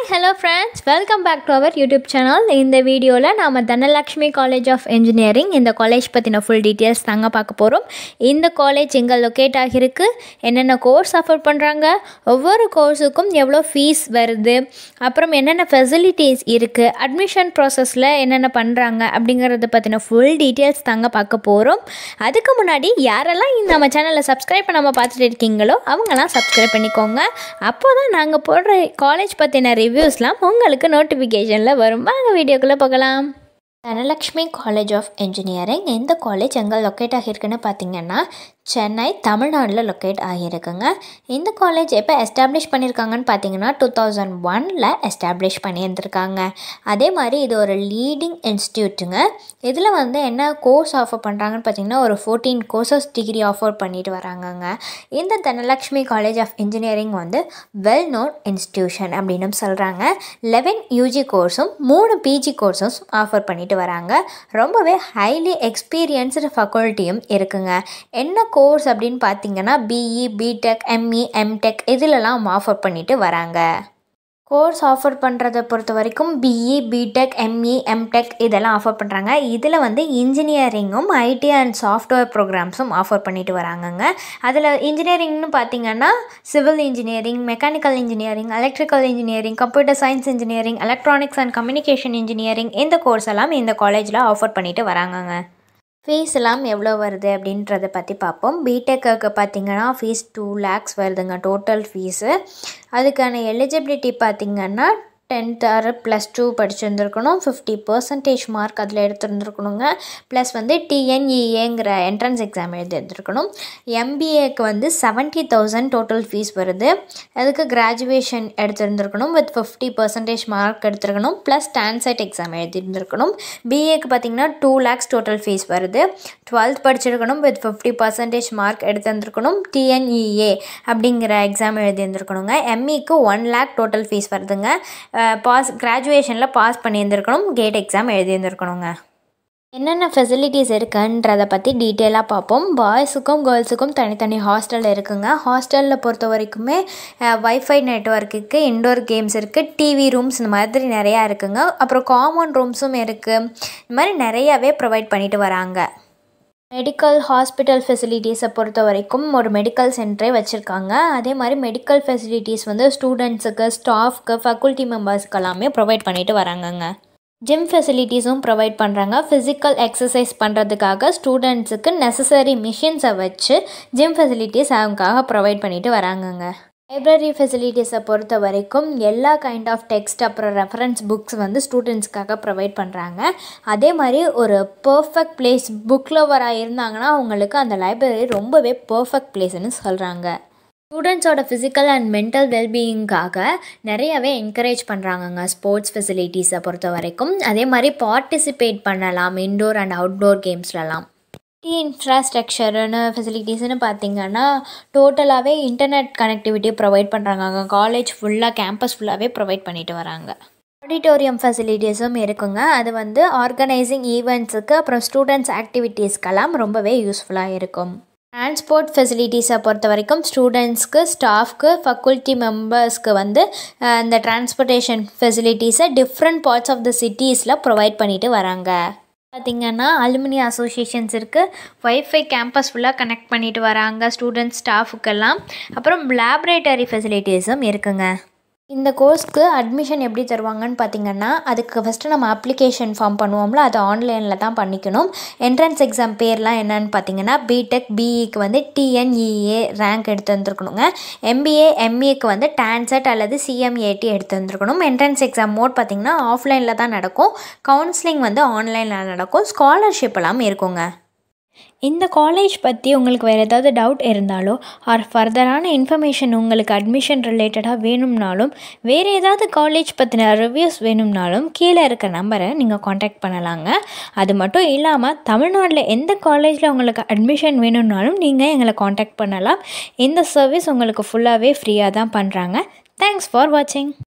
hello friends welcome back to our YouTube channel இந்த வீடியோவில் நாம் தனலக்ஷ்மி காலேஜ் ஆஃப் இன்ஜினியரிங் இந்த காலேஜ் பற்றின ஃபுல் டீட்டெயில்ஸ் தாங்க பார்க்க போகிறோம் இந்த காலேஜ் எங்கே லொக்கேட் ஆகியிருக்கு என்னென்ன கோர்ஸ் ஆஃபர் பண்ணுறாங்க ஒவ்வொரு கோர்ஸுக்கும் எவ்வளோ ஃபீஸ் வருது அப்புறம் என்னென்ன ஃபெசிலிட்டிஸ் இருக்குது அட்மிஷன் ப்ராசஸில் என்னென்ன பண்ணுறாங்க அப்படிங்கிறத பற்றின ஃபுல் டீட்டெயில்ஸ் தாங்க பார்க்க போகிறோம் அதுக்கு முன்னாடி யாரெல்லாம் இந்த நம்ம சேனலை சப்ஸ்கிரைப் பண்ணாமல் பார்த்துட்டு இருக்கீங்களோ அவங்கெல்லாம் சப்ஸ்கிரைப் பண்ணிக்கோங்க அப்போ தான் நாங்கள் போடுற காலேஜ் பற்றின ரிவ்யூஸ்லாம் உங்களுக்கு நோட்டிஃபிகேஷனில் வரும் வாங்க வீடியோக்குள்ளே போகலாம் தனலக்ஷ்மி காலேஜ் ஆஃப் இன்ஜினியரிங் இந்த காலேஜ் எங்கே லொக்கேட் ஆகியிருக்குன்னு பார்த்தீங்கன்னா சென்னை தமிழ்நாட்டில் லொக்கேட் ஆகியிருக்குங்க இந்த காலேஜ் எப்போ எஸ்டாப்ளிஷ் பண்ணியிருக்காங்கன்னு பார்த்தீங்கன்னா டூ தௌசண்ட் ஒனில் எஸ்டாப்ளிஷ் பண்ணியிருந்திருக்காங்க அதே மாதிரி இது ஒரு லீடிங் இன்ஸ்டியூட்டுங்க இதில் வந்து என்ன கோர்ஸ் ஆஃபர் பண்ணுறாங்கன்னு பார்த்தீங்கன்னா ஒரு ஃபோர்டீன் கோர்சஸ் டிகிரி ஆஃபர் பண்ணிட்டு வராங்கங்க இந்த தனலக்ஷ்மி காலேஜ் ஆஃப் இன்ஜினியரிங் வந்து வெல் நோன் இன்ஸ்டியூஷன் அப்படின்னு சொல்கிறாங்க லெவன் யூஜி கோர்ஸும் மூணு பிஜி கோர்ஸும் ஆஃபர் பண்ணிட்டு வராங்க ரொம்பவே ஹைலி எக்ஸ்பீரியன்ஸ்டு ஃபக்கல்ட்டியும் இருக்குங்க என்ன கோர்ஸ் அப்படின்னு பார்த்தீங்கன்னா பிஇ பிடெக் எம்இ எம்டெக் இதிலலாம் ஆஃபர் பண்ணிட்டு வராங்க கோர்ஸ் ஆஃபர் பண்ணுறதை பொறுத்த வரைக்கும் பிஇ பிடெக் எம்இ எம்டெக் இதெல்லாம் ஆஃபர் பண்ணுறாங்க இதில் வந்து இன்ஜினியரிங்கும் ஐடி அண்ட் சாஃப்ட்வேர் ப்ரோக்ராம்ஸும் ஆஃபர் பண்ணிட்டு வராங்கங்க அதில் இன்ஜினியரிங்னு பார்த்தீங்கன்னா civil engineering mechanical engineering electrical engineering computer science engineering electronics and communication engineering இந்த கோர்ஸ் எல்லாம் இந்த காலேஜில் ஆஃபர் பண்ணிட்டு வராங்கங்க ஃபீஸ் எல்லாம் எவ்வளோ வருது அப்படின்றத பற்றி பார்ப்போம் பிடெக்கு பார்த்தீங்கன்னா ஃபீஸ் டூ லேக்ஸ் வருதுங்க டோட்டல் ஃபீஸு அதுக்கான எலிஜிபிலிட்டி பார்த்திங்கன்னா டென்த் ஆர் ப்ளஸ் டூ படிச்சிருந்துருக்கணும் ஃபிஃப்டி பர்சன்டேஜ் மார்க் அதில் எடுத்துருந்துருக்கணுங்க ப்ளஸ் வந்து டிஎன்இஏங்கிற என்ட்ரன்ஸ் எக்ஸாம் எழுதிருந்துருக்கணும் எம்பிஏக்கு வந்து செவன்ட்டி தௌசண்ட் டோட்டல் ஃபீஸ் வருது அதுக்கு கிராஜுவேஷன் எடுத்திருந்துருக்கணும் வித் ஃபிஃப்டி பர்சன்டேஜ் மார்க் எடுத்துருக்கணும் ப்ளஸ் டான்செட் எக்ஸாம் எழுதியிருந்துருக்கணும் பிஏக்கு பார்த்திங்கன்னா டூ லேக்ஸ் டோட்டல் ஃபீஸ் வருது டுவெல்த் படிச்சிருக்கணும் வித் ஃபிஃப்டி பர்சன்டேஜ் மார்க் எடுத்திருந்துருக்கணும் டிஎன்இஏ அப்படிங்கிற எக்ஸாம் எழுதியிருந்துருக்கணுங்க எம்இக்கு ஒன் லேக் டோட்டல் ஃபீஸ் வருதுங்க பாஸ் கிராஜுவேஷனில் பாஸ் பண்ணியிருந்துருக்கணும் கேட் எக்ஸாம் எழுதியிருந்துருக்கணுங்க என்னென்ன ஃபெசிலிட்டிஸ் இருக்குன்றதை பற்றி டீட்டெயிலாக பார்ப்போம் பாய்ஸுக்கும் கேர்ள்ஸுக்கும் தனித்தனி ஹாஸ்டல் இருக்குங்க ஹாஸ்டலில் பொறுத்த வரைக்குமே வைஃபை நெட்ஒர்க்குக்கு இன்டோர் கேம்ஸ் இருக்குது டிவி ரூம்ஸ் இந்த மாதிரி நிறையா இருக்குங்க அப்புறம் காமன் ரூம்ஸும் இருக்குது இந்த மாதிரி நிறையாவே ப்ரொவைட் பண்ணிட்டு வராங்க மெடிக்கல் ஹாஸ்பிட்டல் ஃபெசிலிட்டிஸை பொறுத்த வரைக்கும் ஒரு மெடிக்கல் சென்டரே வச்சுருக்காங்க அதே மாதிரி மெடிக்கல் ஃபெசிலிட்டிஸ் வந்து ஸ்டூடெண்ட்ஸுக்கு ஸ்டாஃப்க்கு ஃபேக்கல்ட்டி மெம்பர்ஸ்க்கு எல்லாமே ப்ரொவைட் பண்ணிட்டு வராங்கங்க ஜிம் ஃபெசிலிட்டிஸும் ப்ரொவைட் பண்ணுறாங்க ஃபிசிக்கல் எக்ஸசைஸ் பண்ணுறதுக்காக ஸ்டூடெண்ட்ஸுக்கு நெசசரி மிஷின்ஸை வச்சு ஜிம் ஃபெசிலிட்டிஸ் அவங்களுக்காக ப்ரொவைட் பண்ணிட்டு வராங்கங்க லைப்ரரி ஃபெசிலிட்டிஸை பொறுத்த வரைக்கும் எல்லா கைண்ட் ஆஃப் டெக்ஸ்ட் அப்புறம் ரெஃபரன்ஸ் புக்ஸ் வந்து ஸ்டூடெண்ட்ஸ்க்காக ப்ரொவைட் பண்ணுறாங்க அதே மாதிரி ஒரு பர்ஃபெக்ட் பிளேஸ் புக் லவராக இருந்தாங்கன்னா அவங்களுக்கு அந்த லைப்ரரி ரொம்பவே பர்ஃபெக்ட் பிளேஸ்னு சொல்கிறாங்க ஸ்டூடெண்ட்ஸோட ஃபிசிக்கல் அண்ட் மென்டல் வெல்பீயிங்காக நிறையவே என்கரேஜ் பண்ணுறாங்கங்க ஸ்போர்ட்ஸ் ஃபெசிலிட்டிஸை பொறுத்த வரைக்கும் அதே மாதிரி பார்ட்டிசிபேட் பண்ணலாம் இன்டோர் அண்ட் அவுட்டோர் கேம்ஸ்லலாம் டி இன்ஃப்ராஸ்ட்ரக்சருன்னு ஃபெசிலிட்டிஸ்னு பார்த்தீங்கன்னா டோட்டலாகவே இன்டர்நெட் கனெக்டிவிட்டி ப்ரொவைட் பண்ணுறாங்க காலேஜ் ஃபுல்லாக கேம்பஸ் ஃபுல்லாகவே ப்ரொவைட் பண்ணிட்டு வராங்க ஆடிட்டோரியம் ஃபெசிலிட்டிஸும் இருக்குங்க அது வந்து ஆர்கனைசிங் ஈவெண்ட்ஸுக்கு அப்புறம் ஸ்டூடெண்ட்ஸ் ஆக்டிவிட்டீஸ்க்கெல்லாம் ரொம்பவே யூஸ்ஃபுல்லாக இருக்கும் டிரான்ஸ்போர்ட் ஃபெசிலிட்டிஸை பொறுத்த வரைக்கும் ஸ்டூடெண்ட்ஸ்க்கு ஸ்டாஃப்க்கு ஃபக்குல்ட்டி மெம்பர்ஸ்க்கு வந்து இந்த டிரான்ஸ்போர்ட்டேஷன் ஃபெசிலிட்டிஸை டிஃப்ரெண்ட் பார்ட்ஸ் ஆஃப் த சிட்டிஸில் ப்ரொவைட் பண்ணிட்டு வராங்க பார்த்திங்கன்னா அலுமினி அசோசியேஷன்ஸ் இருக்குது ஒய்ஃபை கேம்பஸ் ஃபுல்லாக கனெக்ட் பண்ணிட்டு வராங்க ஸ்டூடெண்ட்ஸ் ஸ்டாஃபுக்கெல்லாம் அப்புறம் லேப்ரேட்டரி ஃபெசிலிட்டிஸும் இருக்குங்க இந்த கோர்ஸ்க்கு அட்மிஷன் எப்படி தருவாங்கன்னு பார்த்தீங்கன்னா அதுக்கு ஃபஸ்ட்டு நம்ம அப்ளிகேஷன் ஃபார்ம் பண்ணுவோம்ல அது ஆன்லைனில் தான் பண்ணிக்கணும் என்ட்ரன்ஸ் எக்ஸாம் பேர்லாம் என்னன்னு பார்த்தீங்கன்னா பிடெக் பிஇக்கு வந்து டிஎன்இஏ ரேங்க் எடுத்து வந்துருக்கணுங்க எம்பிஏ எம்ஏக்கு வந்து டான்செட் அல்லது சிஎம்ஏடி எடுத்து வந்துருக்கணும் என்ட்ரன்ஸ் எக்ஸாம் மோட் பார்த்திங்கன்னா ஆஃப்லைனில் தான் நடக்கும் கவுன்சிலிங் வந்து ஆன்லைனில் நடக்கும் ஸ்காலர்ஷிப் எல்லாம் இருக்குங்க இந்த காலேஜ் பற்றி உங்களுக்கு வேறு ஏதாவது டவுட் இருந்தாலோ ஆர் ஃபர்தரான இன்ஃபர்மேஷன் உங்களுக்கு அட்மிஷன் ரிலேட்டடாக வேணும்னாலும் வேறு ஏதாவது காலேஜ் பற்றின ரிவ்யூஸ் வேணும்னாலும் கீழே இருக்க நம்பரை நீங்கள் காண்டாக்ட் பண்ணலாங்க அது மட்டும் இல்லாமல் தமிழ்நாட்டில் எந்த காலேஜில் உங்களுக்கு அட்மிஷன் வேணும்னாலும் நீங்கள் எங்களை காண்டாக்ட் பண்ணலாம் இந்த சர்வீஸ் உங்களுக்கு ஃபுல்லாகவே ஃப்ரீயாக தான் பண்ணுறாங்க தேங்க்ஸ் ஃபார் வாட்சிங்